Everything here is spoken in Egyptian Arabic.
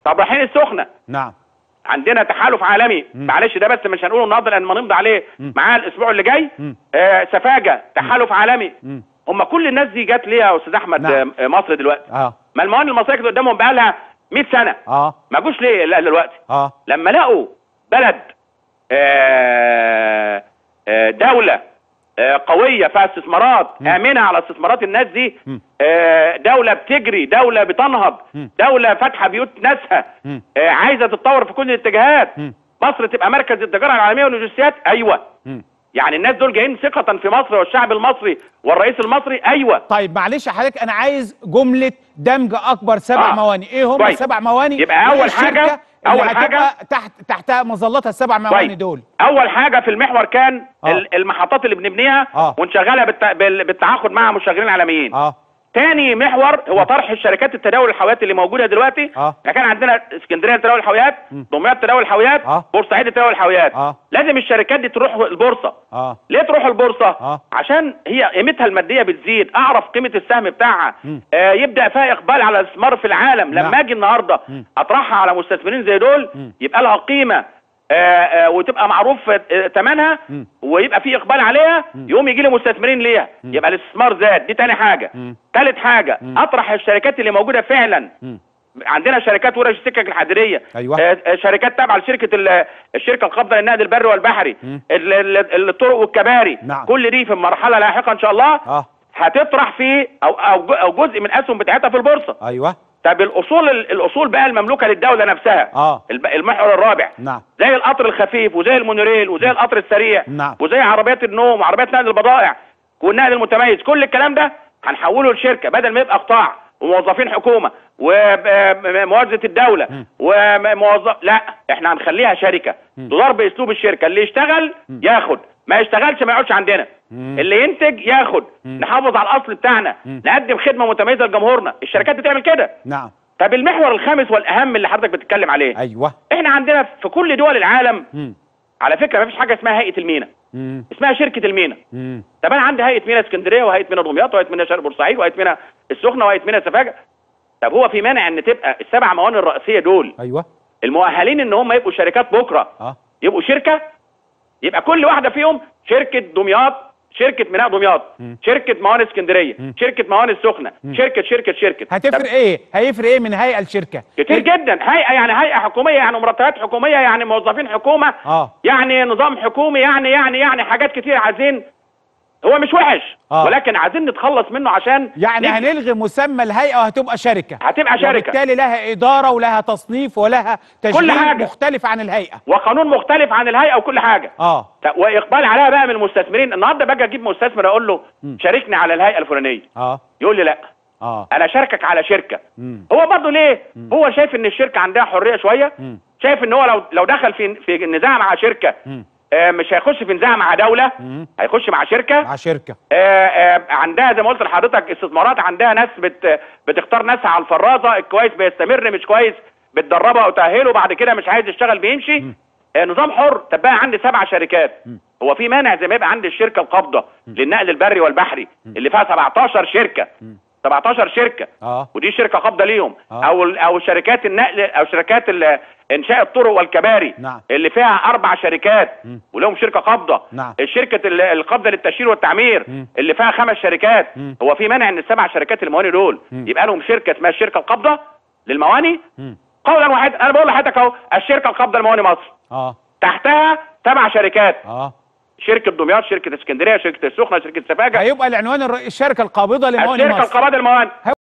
طب رايحين السخنه نعم عندنا تحالف عالمي معلش ده بس مش هنقوله النهارده لان ما نمضي عليه معاه الاسبوع اللي جاي مم. آه سفاجه تحالف عالمي مم. هم كل الناس دي جت ليه يا استاذ احمد نعم. آه مصر دلوقتي اه ما الموانئ المصريه كانت قدامهم بقى لها 100 سنه اه ما جوش ليه لا دلوقتي اه لما لقوا بلد آه، آه، دولة آه، قوية فيها استثمارات آمنة على استثمارات الناس دي مم. آه، دولة بتجري دولة بتنهض مم. دولة فاتحة بيوت ناسها مم. آه، عايزة تتطور في كل الاتجاهات مم. مصر تبقى مركز التجارة العالمية واللوجستيات أيوة مم. يعني الناس دول جايين ثقة في مصر والشعب المصري والرئيس المصري أيوة طيب معلش يا حضرتك انا عايز جمله دمج اكبر سبع آه. موانئ ايه هم كويس. السبع موانئ يبقى أول والشركة حاجة- اللي أول هتبقى حاجة- تحت تحتها مظلتها السبع موانئ طيب. دول اول حاجه في المحور كان آه. ال- المحطات اللي بنبنيها آه. ونشغلها بالت... بال- بالتعاقد مع مشغلين عالميين اه تاني محور هو طرح الشركات التداول الحاويات اللي موجوده دلوقتي آه. احنا كان عندنا اسكندريه تداول الحاويات دمياط تداول الحاويات آه. بورسعيد تداول الحاويات آه. لازم الشركات دي تروح البورصه اه ليه تروح البورصه آه. عشان هي قيمتها الماديه بتزيد اعرف قيمه السهم بتاعها مم. آه يبدا فيها اقبال على الاستثمار في العالم نعم. لما اجي النهارده مم. اطرحها على مستثمرين زي دول مم. يبقى لها قيمه آه آه وتبقى معروف آه ثمنها مم. ويبقى في اقبال عليها يقوم يجي لي مستثمرين ليها يبقى الاستثمار زاد دي تاني حاجه مم. ثالث حاجه مم. اطرح الشركات اللي موجوده فعلا مم. عندنا شركات ورش السكك الحديديه أيوة. آه، آه، شركات تابعه لشركه ال- الشركه القابضه للنقل البري والبحري مم. ال- ال- الطرق والكباري نعم. كل دي في مرحله لاحقه ان شاء الله اه هتطرح في او او ج- او جزء من اسهم بتاعتها في البورصه ايوه طب الاصول الاصول بقى المملوكه للدوله نفسها اه الب- المحور الرابع نعم زي القطر الخفيف وزي المونوريل وزي القطر السريع نعم. وزي عربيات النوم وعربيات نقل البضائع والنقل المتميز كل الكلام ده هنحوله لشركه بدل ما يبقى قطاع وموظفين حكومه وموازنه الدوله وموظف لا احنا هنخليها شركه تدار باسلوب الشركه اللي يشتغل ياخد ما يشتغلش ما يقعدش عندنا مم. اللي ينتج ياخد نحافظ على الاصل بتاعنا نقدم خدمه متميزه لجمهورنا الشركات بتعمل كده نعم طب المحور الخامس والاهم اللي حضرتك بتتكلم عليه ايوه احنا عندنا في كل دول العالم مم. على فكره ما فيش حاجه اسمها هيئه المينا مم. اسمها شركه المينا مم. طب انا عندي هيئه مينا اسكندريه وهيئه مينا دمياط وهيئه مينا شرق بورسعيد وهيئه مينا السخنه وهيئه مينا سفاجه طب هو في مانع ان تبقى السبع موانئ الرئيسيه دول ايوه المؤهلين ان هم يبقوا شركات بكره اه يبقوا شركه يبقى كل واحده فيهم شركه دمياط شركه ميناء دمياط مم. شركه موانئ اسكندريه مم. شركه موانئ السخنه شركه شركه شركه هتفرق طب ايه هيفرق ايه من هيئه لشركه كتير جدا هيئه يعني هيئه حكوميه يعني مرتبات حكوميه يعني موظفين حكومه اه يعني نظام حكومي يعني يعني يعني حاجات كتير عايزين هو مش وحش آه. ولكن عايزين نتخلص منه عشان يعني نجي. هنلغي مسمى الهيئه وهتبقى شركه هتبقى شركه وبالتالي لها اداره ولها تصنيف ولها تشغيل حاجة. مختلف عن الهيئه وقانون مختلف عن الهيئه وكل حاجه اه ط- واقبال عليها بقى من المستثمرين النهارده باجي اجيب مستثمر اقول له شاركني على الهيئه الفلانيه اه يقول لي لا اه انا شاركك على شركه مم. هو برضه ليه هو شايف ان الشركه عندها حريه شويه مم. شايف ان هو لو لو دخل في في نزاع مع شركه مم. آه مش هيخش في نزاع مع دوله مم. هيخش مع شركه مع شركه آه، آه، عندها زي ما قلت لحضرتك استثمارات عندها ناس بت بتختار ناسها على الفرازه الكويس بيستمر مش كويس بتدربها وتاهله بعد كده مش عايز يشتغل بيمشي آه، نظام حر طب بقى عندي سبع شركات هو في مانع زي ما يبقى عندي الشركه القابضه للنقل البري والبحري اللي فيها 17 شركه 17 شركه اه ودي شركه قابضه ليهم آه. او ال- او شركات النقل او شركات ال- انشاء الطرق والكباري نعم. اللي فيها اربع شركات مم. ولهم شركه قابضه نعم. الشركه ال- القابضه للتشييد والتعمير مم. اللي فيها خمس شركات مم. هو في مانع ان السبع شركات المواني دول مم. يبقى لهم شركه اسمها الشركه القابضه للمواني مم. قولا واحدا انا بقول لحضرتك اهو الشركه القابضه لمواني مصر اه تحتها سبع شركات اه شركه دمياط شركه اسكندريه شركه السخنه شركه سفاجه هيبقى العنوان الر- الشركه القابضه لموانئ الشركه مصر القابضه للمواني